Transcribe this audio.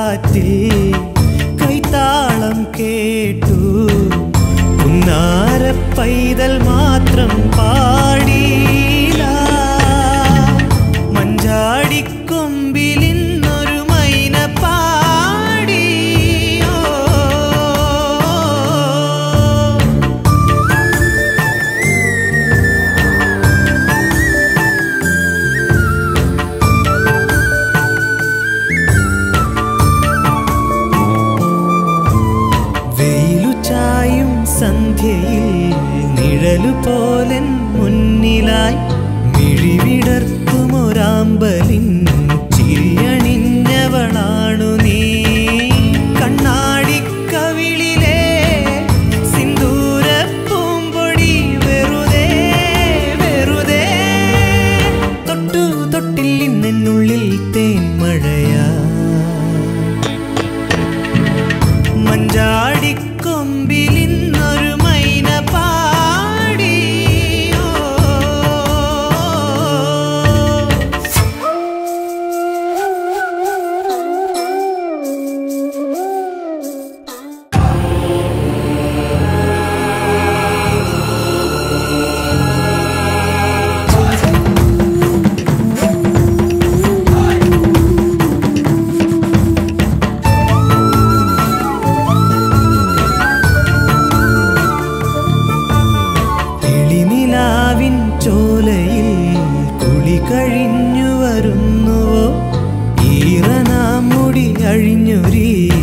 കാറ്റിൽ കൈത്താളം കേട്ടു പുന്നാര പൈതൽ മാത്രം പാടിയില്ല മഞ്ചാടിക്കൊമ്പിൽ ഇന്നൊരു മൈന പാടി ഓ. വെയിലു ചായും സന്ധ്യയിൽ നിഴലു പോലൻ മുന്നിലായി മിഴിവിടർത്തുമൊരാമ്പലിൻ ചിരിയണിഞ്ഞവളാണു നീ കണ്ണാടിക്കവിളിലെ സിന്ദൂര പൂമ്പൊടി വെറുതെ വെറുതെ തൊട്ടു തൊട്ടിൽ ഇന്നെന്നുള്ളിൽ തേൻമഴയാ മഞ്ചാടിക്കൊമ്പിൽ ഇന്നൊരു മൈന പാടി ഓ. തെളിനിലാവിൻ ചോലയിൽ കുളി കഴിഞ്ഞു വരുന്നുവോ ഈറനാമുടി അഴിഞ്ഞൊരീ